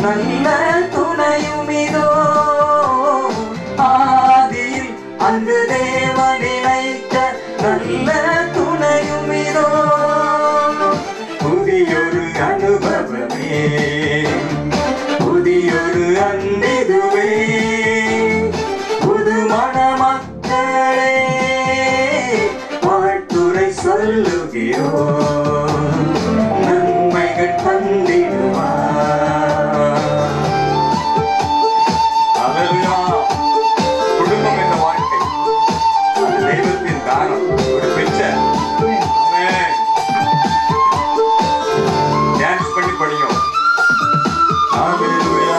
நல்ல துணையுமிதோ ஆதியில் அன்று தேவன் இணைத்த நல்ல துணையுமிதோ புதியொரு அனுபவமே புதியொரு அன்பிதுவே புது மணமக்களே வாழ்த்துரை சொல்லுகிறோம் நன்மைகள் தந்திடுவார் அல்லேலூயா. குடும்பம் என்ற வாழ்க்கை அது தெய்வத்தின் தானம் ஒரு பிக்சர் டான்ஸ் பண்ணி படியும் அல்லேலூயா.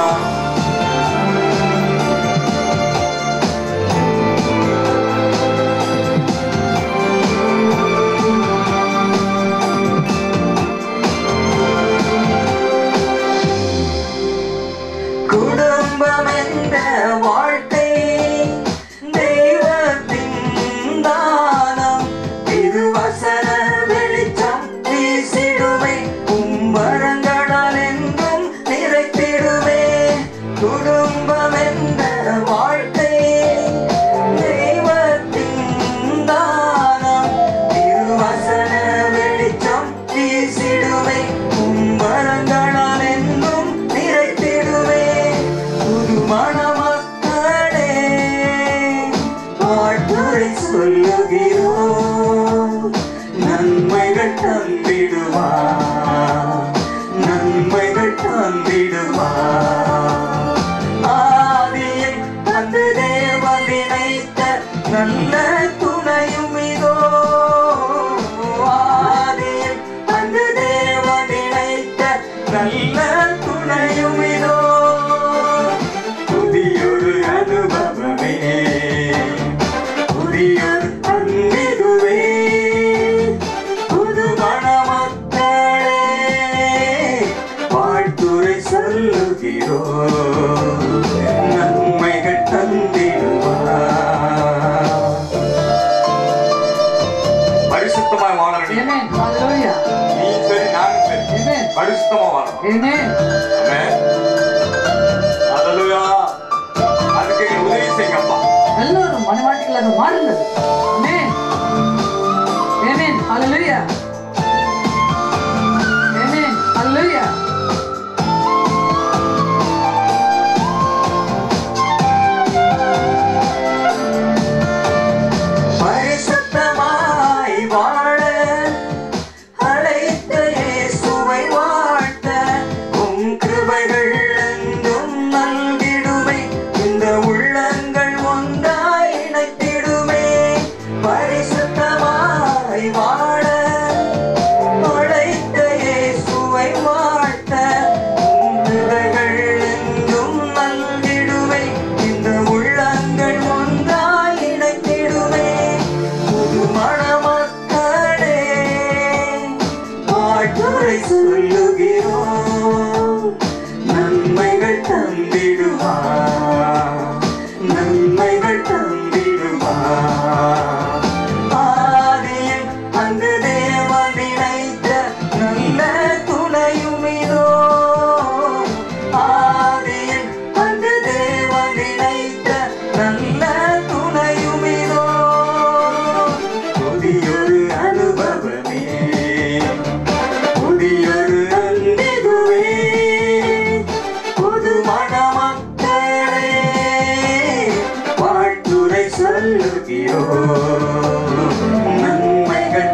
குடும்பம் என்ற வாழ்க்கை தெய்வத்தின் தானம் இது வசன வெளிச்சம் வீசிடுமே கும்பரங்களால் என்றும் நிறைத்திடுமே குடும்பம் என்ற வாழ்க்கை தெய்வத்தின் தானம் இது வசன வெளிச்சம் வீசிடுமே கும்பரங்களால் என்றும் நிறைத்திடுவே புது மணமக்களே வாழ்த்துரை சொல்லுகிறோம் நன்மைகள் தந்திடுவார் நன்மைகள் தந்திடுவார் ஆதியில் அந்த தேவன் இணைத்த நல்ல துணையும் இதோ ஆதியில் அந்த தேவன் இணைத்த நல்ல துணையும் இதோ புதியொரு அனுபவமே புதியொரு அன்பிதுவே புது மணமக்களே வாழ்த்துரை சொல்லுகிறோம் நன்மைகள் தந்திடுவார் பரிசுத்தமாய் வாழணும் நீ. Amen. Hallelujah. நீ சரி நானும் சரி Amen. பரிசுத்தமா வாழணும் Amen. ஆமென். அல்லேலூயா. அதுக்கு எங்களுக்கு உதவி செய்யுங்கப்பா எல்லோரும் மனவாட்டிகளாக மாறுங்கள் Amen. Amen. Hallelujah. Amen. Hallelujah. பரிசுத்தமாய் வாழ அழைத்த இயேசுவை வாழ்த்த உம் கிருபைகள் எங்கும் நல்கிடுமே இந்த உள்ளங்கள் ஒன்றாய் இணைத்திடுமே பரிசுத்தமாய் வாழ அழைத்த இயேசுவை வாழ்த்த உம் கிருபைகள் எங்கும் நல்கிடுமே இந்த உள்ளங்கள் ஒன்றாய் இணைத்திடுமே புது மணமக்களே வாழ்த்துரை சொல்லுகிறோம் நன்மைகள் தந்திடுவார் நன்மைகள் தந்திடுவார் ஆதியில் அந்த தேவன் இணைத்த நல்ல துணையும் இதோ ஆதியில் அந்த தேவன் இணைத்த நல்ல துணையும் இதோ புதியொரு அனுபவமே புதியொரு அன்பிதுவே புது மணமக்களே வாழ்த்துரை சொல்லுகிறோம் நன்மைகள்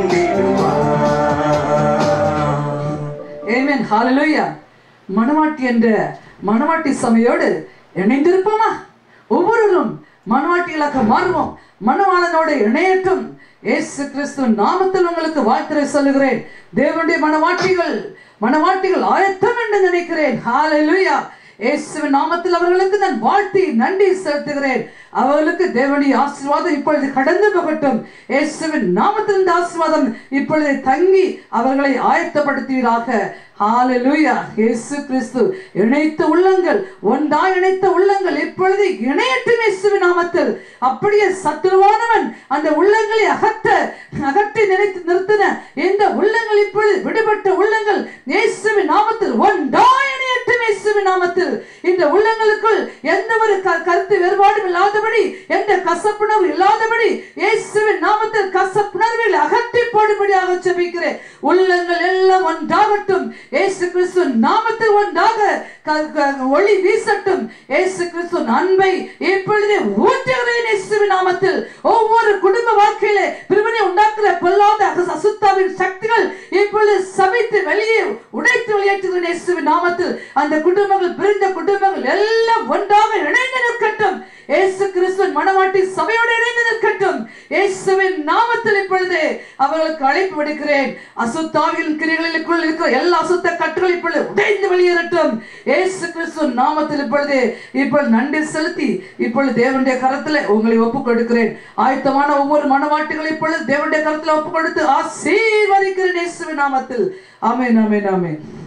தந்திடுவார் Amen. Hallelujah. மணவாட்டி என்ற மணவாட்டி சபையோடு இணைந்திருப்போமா ஒவ்வொருவரும் மணவாட்டிகளாக மாறுவோம் மணவாளனோடு இணையட்டும் இயேசு கிறிஸ்து நாமத்தில் உங்களுக்கு வாழ்த்துரை சொல்லுகிறேன் தேவனுடைய மணவாட்டிகள் மணவாட்டிகள் ஆயத்தம் என்று நினைக்கிறேன் ஹalleluya இயேசுவின் நாமத்தில் அவர்களுக்கு நான் வாழ்த்தி நன்றி செலுத்துகிறேன் அவர்களுக்கு தேவனுடைய ஆசீர்வாதம் இப்பொழுது கடந்து போகட்டும் இயேசுவின் நாமத்தில் இந்த ஆசீர்வாதம் இப்பொழுது தங்கி அவர்களை ஆயத்தப்படுத்துவீராக ஹalleluya இயேசு கிறிஸ்து இணைத்த உள்ளங்கள் ஒன்றாய் இணைத்த உள்ளங்கள் இப்பொழுது இணையட்டும் இயேசுவின் நாமத்தில் அப்படியே சத்துருவானவன் அந்த உள்ளங்களை அகற்ற அகற்றி நினைத்து நிறுத்தின இந்த உள்ளங்கள் இப்பொழுது விடுபட்ட உள்ளங்கள் இயேசுவின் நாமத்தில் ஒன்றாய் இணையட்டும் இயேசுவின் இயேசுவின் நாமத்தில் இந்த உள்ளங்களுக்குள் எந்த ஒரு க- கருத்து வேறுபாடும் இல்லாதபடி எந்த கசப்புணர்வு இல்லாதபடி இயேசுவின் நாமத்தில் கசப்புணர்வில் அகற்றி போடும்படியாக ஜெபிக்கிறேன் உள்ளங்கள் எல்லாம் ஒன்றாகட்டும் இயேசு கிறிஸ்து நாமத்தில் ஒன்றாக க- க- ஒளி வீசட்டும் இயேசு கிறிஸ்து அன்பை இப்பொழுதே ஊற்றுகிறேன் இயேசுவின் நாமத்தில் ஒவ்வொரு குடும்ப வாழ்க்கையிலே பிரிவினை உண்டாக்குற பொல்லாத அக- அசுத்தாவின் சக்திகள் இப்பொழுது சமைத்து வெளியே உடைத்து வெளியேற்றுகிறேன் இயேசுவின் நாமத்தில் அந்த குடும்பங்கள் பிரிந்த குடும்பங்கள் எல்லாம் ஒன்றாக இணைந்து நிற்கட்டும் இயேசு கிறிஸ்துவின் மனவாட்டி சபையோடு இணைந்து நிற்கட்டும் இயேசுவின் நாமத்தில் இப்பொழுது அவர்களுக்கு அழைப்பு விடுக்கிறேன் அசுத்தாவின் கிரிகளுக்குள் இருக்கிற எல்லா அசுத்த கட்டுகள் இப்பொழுது உடைந்து வெளியேறட்டும் இயேசு கிறிஸ்து நாமத்தில் இப்பொழுது இப்பொழுது நன்றி செலுத்தி இப்பொழுது தேவனுடைய கரத்தில் உங்களை ஒப்புக் கொடுக்கிறேன் ஆயத்தமான ஒவ்வொரு மனவாட்டிகளை இப்பொழுது தேவனுடைய கரத்தில் ஒப்புக் கொடுத்து ஆசீர்வதிக்கிறேன் இயேசுவின் நாமத்தில் ஆமென் ஆமென் ஆமென்